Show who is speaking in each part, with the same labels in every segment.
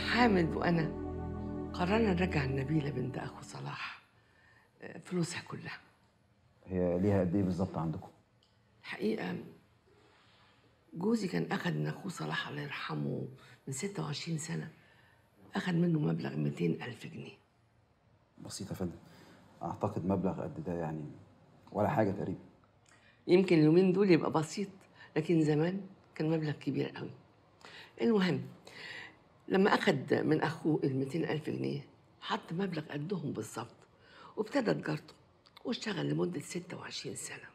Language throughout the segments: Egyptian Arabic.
Speaker 1: حامد وانا قررنا نرجع نبيله بنت اخو صلاح آه، فلوسها كلها
Speaker 2: هي ليها قد ايه بالظبط عندكم
Speaker 1: الحقيقه جوزي كان اخد من اخوه صلاح الله يرحمه من 26 سنه اخد منه مبلغ 200 الف جنيه
Speaker 2: بسيطه يا فندم اعتقد مبلغ قد ده يعني ولا حاجه تقريبا
Speaker 1: يمكن اليومين دول يبقى بسيط لكن زمان كان مبلغ كبير قوي المهم لما أخد من أخوه ال 200 ألف جنيه حط مبلغ قدهم بالظبط وابتدى تجارته واشتغل لمدة 26 سنة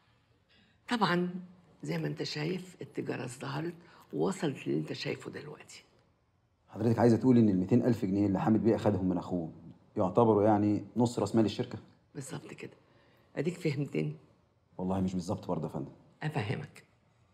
Speaker 1: طبعا زي ما انت شايف التجارة ازدهرت ووصلت للي انت شايفه دلوقتي
Speaker 2: حضرتك عايزه تقولي ان ال 200 الف جنيه اللي حامد بيه اخدهم من اخوه يعتبروا يعني نص راس مال الشركه
Speaker 1: بالظبط كده اديك فهمتني
Speaker 2: والله مش بالظبط برضه يا فندم
Speaker 1: افهمك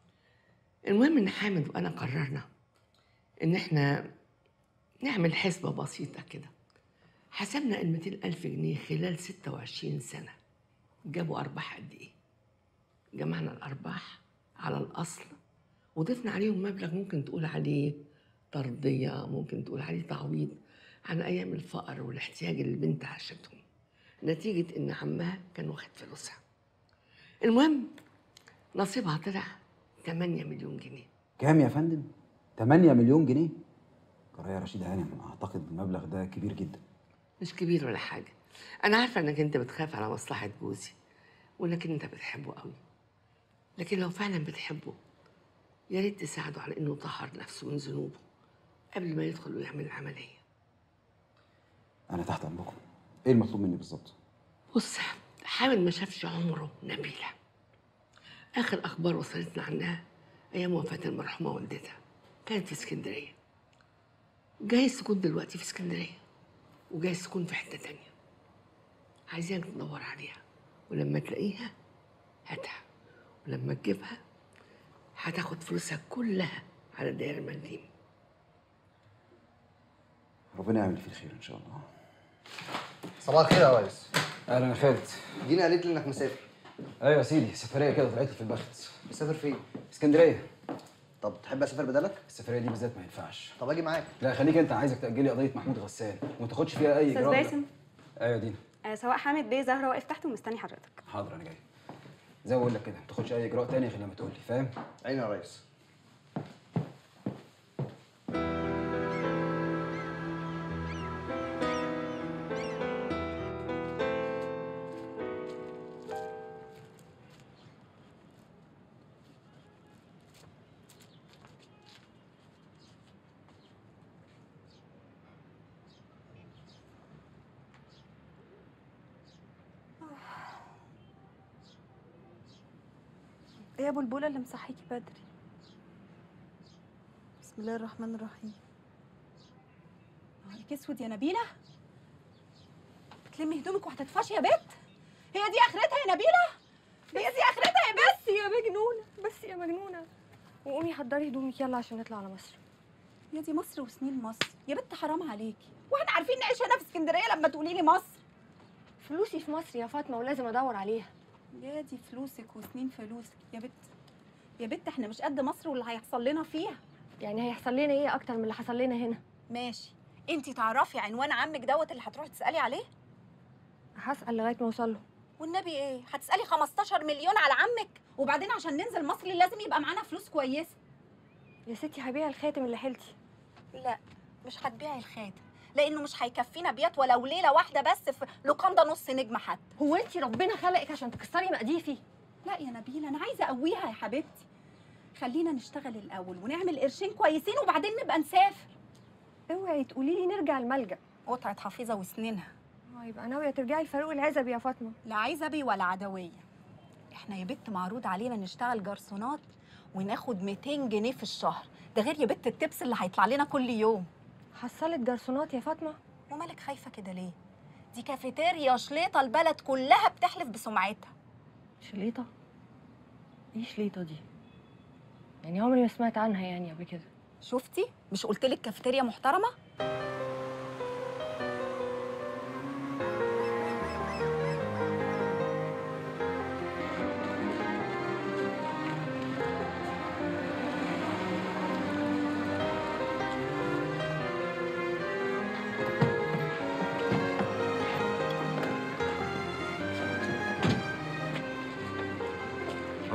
Speaker 1: المهم ان حامد وانا قررنا ان احنا نعمل حسبة بسيطة كده حسبنا ال 200 ألف جنيه خلال 26 سنة جابوا أرباح قد إيه؟ جمعنا الأرباح على الأصل وضفنا عليهم مبلغ ممكن تقول عليه ترضية ممكن تقول عليه تعويض عن أيام الفقر والاحتياج اللي البنت عاشتهم نتيجة إن عمها كان واخد فلوسها المهم نصيبها طلع 8 مليون جنيه
Speaker 2: كام يا فندم 8 مليون جنيه قرايه رشيده هانم اعتقد المبلغ ده كبير جدا
Speaker 1: مش كبير ولا حاجة أنا عارفة إنك أنت بتخاف على مصلحة جوزي وإنك أنت بتحبه قوي لكن لو فعلا بتحبه يا ريت تساعده على إنه يطهر نفسه من ذنوبه قبل ما يدخل ويعمل العملية
Speaker 2: انا تحت امركم ايه المطلوب مني بالظبط
Speaker 1: بص حامد ما شافش عمره نبيلة آخر أخبار وصلتنا عنها أيام وفاة المرحومة والدتها كانت في اسكندرية جايز تكون دلوقتي في اسكندرية وجايز تكون في حتة تانية عايزينك تدور عليها ولما تلاقيها هاتها ولما تجيبها هتاخد فلوسها كلها على داير المنديل
Speaker 2: ربنا يعمل فيه الخير ان شاء الله
Speaker 3: صباح الخير يا ريس
Speaker 2: اهلا يا خالد
Speaker 3: دينا قالت لي انك مسافر
Speaker 2: ايوه يا سيدي سفريه كده طلعت لي في البخت
Speaker 3: مسافر فين؟
Speaker 2: اسكندريه
Speaker 3: طب تحب اسافر بدلك؟
Speaker 2: السفريه دي بالذات ما ينفعش
Speaker 3: طب اجي معاك
Speaker 2: لا خليك انت عايزك تاجلي قضيه محمود غسان وما تاخدش فيها اي
Speaker 4: استاذ
Speaker 2: اجراء
Speaker 4: باسم
Speaker 2: ايوه يا دينا
Speaker 4: آه سواء حامد بيه زهره واقف تحت ومستني حضرتك
Speaker 2: حاضر انا جاي زي ما بقول لك كده ما تاخدش اي اجراء تاني غير لما تقول لي فاهم
Speaker 3: عيني يا ريس
Speaker 4: ايه يا بلبله اللي مصحيكي بدري بسم الله الرحمن الرحيم نهارك اسود يا نبيله بتلمي هدومك وهتطفشي يا بت هي دي اخرتها يا نبيله هي دي اخرتها يا بت
Speaker 5: بس يا مجنونة بس يا مجنونة وقومي حضري هدومك يلا عشان نطلع على مصر
Speaker 4: يا دي مصر وسنين مصر يا بت حرام عليكي واحنا عارفين نعيش هنا في اسكندريه لما تقولي لي مصر
Speaker 5: فلوسي في مصر يا فاطمة ولازم ادور عليها
Speaker 4: يا دي فلوسك وسنين فلوسك يا بت يا بت احنا مش قد مصر واللي هيحصل لنا فيها
Speaker 5: يعني هيحصل لنا ايه اكتر من اللي حصل لنا هنا
Speaker 4: ماشي انتي تعرفي عنوان عمك دوت اللي هتروحي تسالي عليه
Speaker 5: هسأل لغاية ما اوصل له
Speaker 4: والنبي ايه هتسالي 15 مليون على عمك وبعدين عشان ننزل مصر لازم يبقى معانا فلوس كويسه
Speaker 5: يا ستي هبيع الخاتم اللي حيلتي
Speaker 4: لا مش هتبيعي الخاتم لانه مش هيكفينا بيت ولو ليله واحده بس في لوكاندا نص نجمه حتى
Speaker 5: هو انت ربنا خلقك عشان تكسري مقاديفي
Speaker 4: لا يا نبيله انا عايزه اقويها يا حبيبتي خلينا نشتغل الاول ونعمل قرشين كويسين وبعدين نبقى نسافر
Speaker 5: اوعي تقولي لي نرجع الملجأ
Speaker 4: قطعه حفيظه وسنينها
Speaker 5: اه يبقى ناوية ترجعي لفاروق العزبي يا فاطمة
Speaker 4: لا عزبي ولا عدويه احنا يا بت معروض علينا نشتغل جرسونات وناخد 200 جنيه في الشهر ده غير يا بت التبس اللي هيطلع لنا كل يوم
Speaker 5: حصلت جرسونات يا فاطمة
Speaker 4: ومالك خايفه كده ليه دي كافيتيريا شليطه البلد كلها بتحلف بسمعتها
Speaker 5: شليطة ايه شليطة دي يعني عمري ما سمعت عنها يعني قبل كده
Speaker 4: شفتي مش قلت لك كافيتيريا محترمه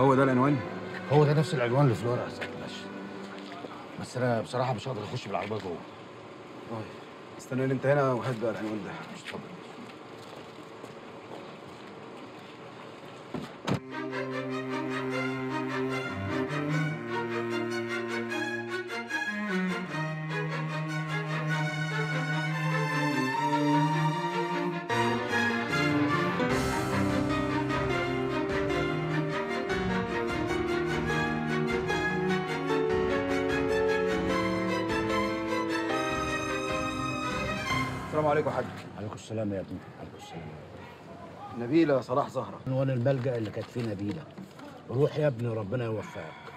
Speaker 2: هو ده العنوان
Speaker 6: هو ده نفس العنوان اللي في الورقه يا سيادة الباشا بس انا بصراحه مش هقدر اخش بالعربيه جوه
Speaker 2: طيب استناني انت هنا وهات بقى العنوان ده
Speaker 6: مش اتفضل
Speaker 2: السلام عليكم يا حاج
Speaker 6: عليكم السلام يا ابني عليكم السلام
Speaker 2: نبيله صلاح زهره
Speaker 6: عنوان الملجأ اللي كانت فيه نبيله روح يا ابني وربنا يوفقك